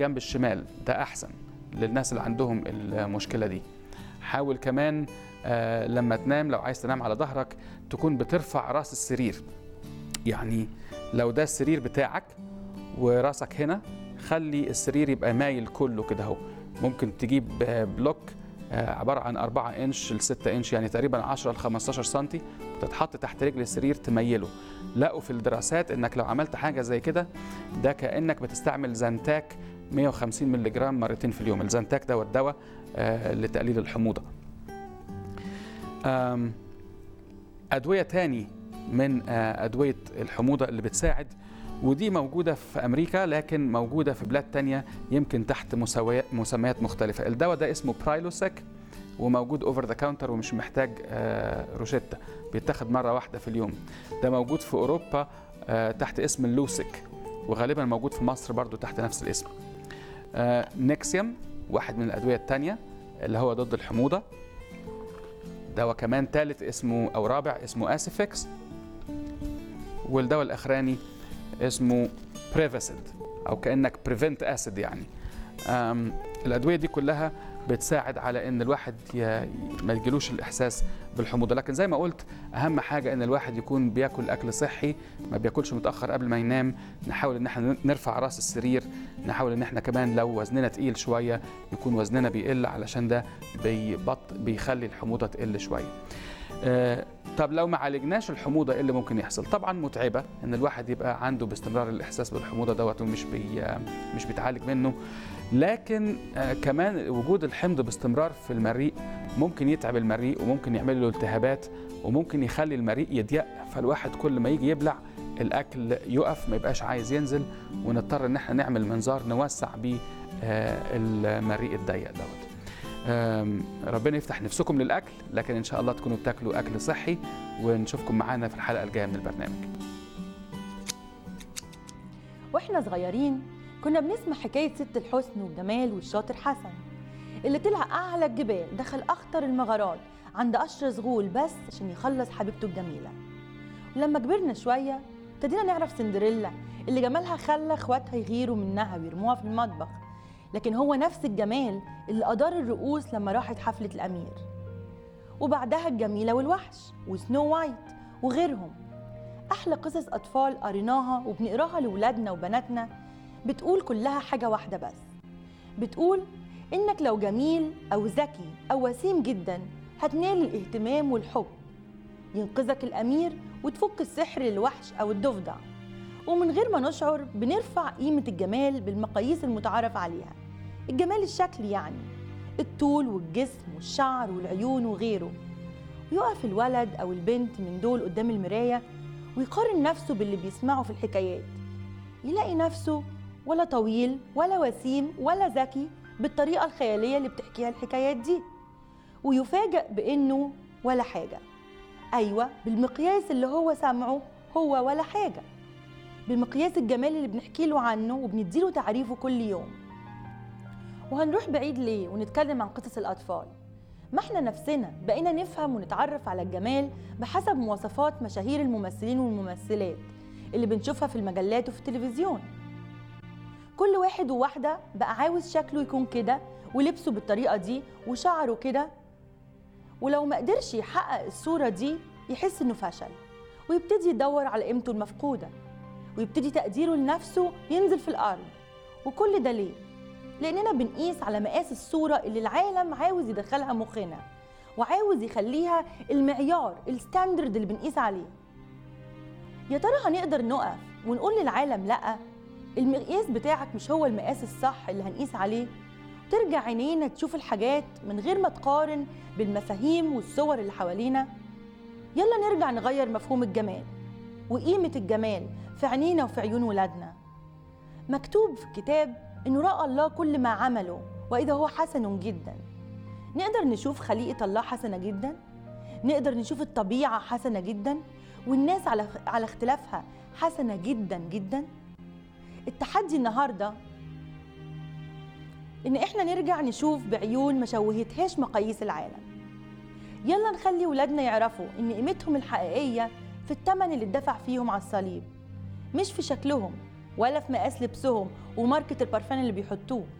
الجنب الشمال ده احسن للناس اللي عندهم المشكله دي حاول كمان آه، لما تنام لو عايز تنام على ظهرك تكون بترفع راس السرير يعني لو ده السرير بتاعك وراسك هنا خلي السرير يبقى مايل كله كده اهو ممكن تجيب آه، بلوك آه، عبارة عن 4 انش ل 6 انش يعني تقريبا 10 ل 15 سنتي تتحط تحت رجل السرير تميله لقوا في الدراسات انك لو عملت حاجة زي كده ده كأنك بتستعمل زنتاك 150 مللي جرام مرتين في اليوم الزنتاك ده الدواء آه، لتقليل الحموضة آم، أدوية تاني من آه، أدوية الحموضة اللي بتساعد ودي موجودة في أمريكا لكن موجودة في بلاد تانية يمكن تحت مسوي- مسميات مختلفة الدواء ده اسمه برايلوسك وموجود اوفر ذا كاونتر ومش محتاج آه، روشتة بيتاخد مرة واحدة في اليوم ده موجود في أوروبا آه، تحت اسم اللوسك وغالبا موجود في مصر برضو تحت نفس الاسم آه، نيكسيوم واحد من الأدوية التانية اللي هو ضد الحموضة دواء كمان ثالث اسمه أو رابع اسمه اسيفكس والدواء الأخراني اسمه بريفاسيد أو كأنك بريفنت أسيد يعني أم، الأدوية دي كلها بتساعد على ان الواحد ي- ما يجيلوش الاحساس بالحموضه لكن زي ما قلت اهم حاجه ان الواحد يكون بياكل اكل صحي ما بياكلش متاخر قبل ما ينام نحاول ان احنا نرفع راس السرير نحاول ان احنا كمان لو وزننا تقيل شويه يكون وزننا بيقل علشان ده بيبط بيخلي الحموضه تقل شويه آه، طب لو ما عالجناش الحموضه ايه اللي ممكن يحصل طبعا متعبه ان الواحد يبقى عنده باستمرار الاحساس بالحموضه دوت ومش بي مش بيتعالج منه لكن آه، كمان وجود الحمض باستمرار في المريء ممكن يتعب المريء وممكن يعمل له التهابات وممكن يخلي المريء يضيق فالواحد كل ما يجي يبلع الاكل يقف ما يبقاش عايز ينزل ونضطر ان احنا نعمل منظار نوسع بيه آه، المريء الضيق دوت آم، ربنا يفتح نفسكم للاكل لكن ان شاء الله تكونوا بتاكلوا اكل صحي ونشوفكم معانا في الحلقه الجايه من البرنامج واحنا صغيرين كنا بنسمع حكاية ست الحسن والجمال والشاطر حسن اللي طلع أعلى الجبال دخل أخطر المغارات عند أشرس غول بس عشان يخلص حبيبته الجميلة ولما كبرنا شوية ابتدينا نعرف سندريلا اللي جمالها خلى اخواتها يغيروا منها ويرموها في المطبخ لكن هو نفس الجمال اللي أدار الرؤوس لما راحت حفلة الأمير وبعدها الجميلة والوحش وسنو وايت وغيرهم أحلى قصص أطفال قريناها وبنقراها لولادنا وبناتنا بتقول كلها حاجة واحدة بس بتقول إنك لو جميل أو ذكي أو وسيم جدا هتنال الاهتمام والحب ينقذك الأمير وتفك السحر للوحش أو الضفدع ومن غير ما نشعر بنرفع قيمة الجمال بالمقاييس المتعارف عليها الجمال الشكلي يعني الطول والجسم والشعر والعيون وغيره ويقف الولد أو البنت من دول قدام المراية ويقارن نفسه باللي بيسمعه في الحكايات يلاقي نفسه ولا طويل ولا وسيم ولا ذكي بالطريقة الخيالية اللي بتحكيها الحكايات دي ويفاجأ بإنه ولا حاجة أيوة بالمقياس اللي هو سامعه هو ولا حاجة بمقياس الجمال اللي بنحكي له عنه وبنديله تعريفه كل يوم وهنروح بعيد ليه ونتكلم عن قصص الأطفال ما احنا نفسنا بقينا نفهم ونتعرف على الجمال بحسب مواصفات مشاهير الممثلين والممثلات اللي بنشوفها في المجلات وفي التلفزيون كل واحد وواحدة بقى عاوز شكله يكون كده ولبسه بالطريقة دي وشعره كده ولو ما قدرش يحقق الصورة دي يحس انه فشل ويبتدي يدور على قيمته المفقودة ويبتدي تقديره لنفسه ينزل في الأرض وكل ده ليه؟ لأننا بنقيس على مقاس الصورة اللي العالم عاوز يدخلها مخنا وعاوز يخليها المعيار الستاندرد اللي بنقيس عليه يا ترى هنقدر نقف ونقول للعالم لأ المقياس بتاعك مش هو المقاس الصح اللي هنقيس عليه ترجع عينينا تشوف الحاجات من غير ما تقارن بالمفاهيم والصور اللي حوالينا يلا نرجع نغير مفهوم الجمال وقيمة الجمال في عينينا وفي عيون ولادنا مكتوب في الكتاب إنه رأى الله كل ما عمله وإذا هو حسن جدا نقدر نشوف خليقة الله حسنة جدا نقدر نشوف الطبيعة حسنة جدا والناس على على اختلافها حسنة جدا جدا التحدي النهارده ان احنا نرجع نشوف بعيون ما شوهتهاش مقاييس العالم يلا نخلي ولادنا يعرفوا ان قيمتهم الحقيقيه في الثمن اللي اتدفع فيهم على الصليب مش في شكلهم ولا في مقاس لبسهم وماركة البرفان اللي بيحطوه